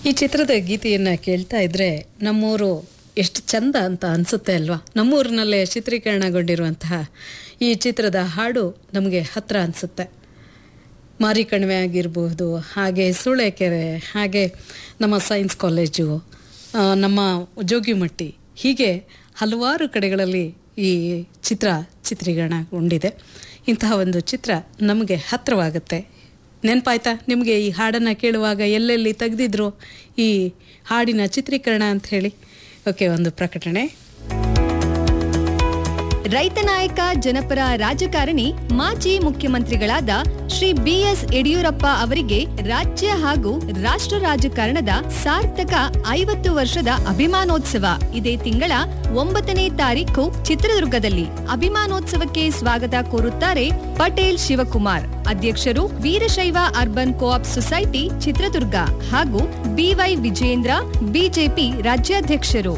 ಈ ಚಿತ್ರದ ಗೀತೆಯನ್ನು ಕೇಳ್ತಾ ಇದ್ರೆ ನಮ್ಮೂರು ಎಷ್ಟು ಚಂದ ಅಂತ ಅನಿಸುತ್ತೆ ಅಲ್ವಾ ನಮ್ಮೂರಿನಲ್ಲೇ ಚಿತ್ರೀಕರಣಗೊಂಡಿರುವಂತಹ ಈ ಚಿತ್ರದ ಹಾಡು ನಮಗೆ ಹತ್ರ ಅನಿಸುತ್ತೆ ಮಾರಿ ಕಣಿವೆ ಆಗಿರಬಹುದು ಹಾಗೆ ಸೂಳೆಕೆರೆ ಹಾಗೆ ನಮ್ಮ ಸೈನ್ಸ್ ಕಾಲೇಜು ಆ, ನಮ್ಮ ಜೋಗಿಮಟ್ಟಿ ಹೀಗೆ ಹಲವಾರು ಕಡೆಗಳಲ್ಲಿ ಈ ಚಿತ್ರ ಚಿತ್ರೀಕರಣಗೊಂಡಿದೆ ಇಂತಹ ಒಂದು ಚಿತ್ರ ನಮಗೆ ಹತ್ತಿರವಾಗುತ್ತೆ ನೆನಪಾಯ್ತಾ ನಿಮಗೆ ಈ ಹಾಡನ್ನು ಕೇಳುವಾಗ ಎಲ್ಲೆಲ್ಲಿ ತೆಗೆದಿದ್ರು ಈ ಹಾಡಿನ ಚಿತ್ರೀಕರಣ ಅಂತ ಹೇಳಿ ಓಕೆ ಒಂದು ಪ್ರಕಟಣೆ ರೈತ ನಾಯಕ ಜನಪರ ರಾಜಕಾರಣಿ ಮಾಜಿ ಮುಖ್ಯಮಂತ್ರಿಗಳಾದ ಶ್ರೀ ಬಿಎಸ್ ಯಡಿಯೂರಪ್ಪ ಅವರಿಗೆ ರಾಜ್ಯ ಹಾಗೂ ರಾಷ್ಟ್ರ ರಾಜಕಾರಣದ ಸಾರ್ಥಕ ಐವತ್ತು ವರ್ಷದ ಅಭಿಮಾನೋತ್ಸವ ಇದೇ ತಿಂಗಳ ಒಂಬತ್ತನೇ ತಾರೀಕು ಚಿತ್ರದುರ್ಗದಲ್ಲಿ ಅಭಿಮಾನೋತ್ಸವಕ್ಕೆ ಸ್ವಾಗತ ಕೋರುತ್ತಾರೆ ಪಟೇಲ್ ಶಿವಕುಮಾರ್ ಅಧ್ಯಕ್ಷರು Veerashaiva urban co-op society Chitradurga ಹಾಗೂ ಬಿವೈ ವಿಜೇಂದ್ರ ಬಿಜೆಪಿ ರಾಜ್ಯಾಧ್ಯಕ್ಷರು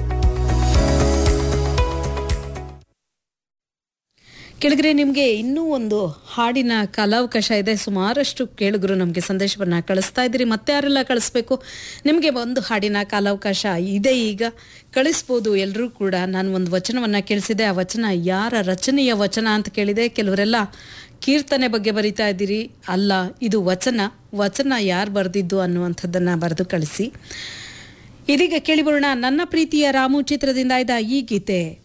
ಕೆಳಗರೆ ನಿಮಗೆ ಇನ್ನೂ ಒಂದು ಹಾಡಿನ ಕಾಲಾವಕಾಶ ಇದೆ ಸುಮಾರಷ್ಟು ಕೇಳುಗರು ನಮಗೆ ಸಂದೇಶವನ್ನು ಕಳಿಸ್ತಾ ಇದ್ದೀರಿ ಮತ್ತೆ ಯಾರೆಲ್ಲ ಕಳಿಸ್ಬೇಕು ನಿಮಗೆ ಒಂದು ಹಾಡಿನ ಕಾಲಾವಕಾಶ ಇದೆ ಈಗ ಕಳಿಸ್ಬೋದು ಎಲ್ಲರೂ ಕೂಡ ನಾನು ಒಂದು ವಚನವನ್ನು ಕೇಳಿಸಿದೆ ಆ ವಚನ ಯಾರ ರಚನೆಯ ವಚನ ಅಂತ ಕೇಳಿದೆ ಕೆಲವರೆಲ್ಲ ಕೀರ್ತನೆ ಬಗ್ಗೆ ಬರಿತಾ ಇದ್ದೀರಿ ಅಲ್ಲ ಇದು ವಚನ ವಚನ ಯಾರು ಬರೆದಿದ್ದು ಅನ್ನುವಂಥದ್ದನ್ನು ಬರೆದು ಕಳಿಸಿ ಇದೀಗ ಕೇಳಿಬರೋಣ ನನ್ನ ಪ್ರೀತಿಯ ರಾಮು ಚಿತ್ರದಿಂದ ಇದ್ದ ಈ ಗೀತೆ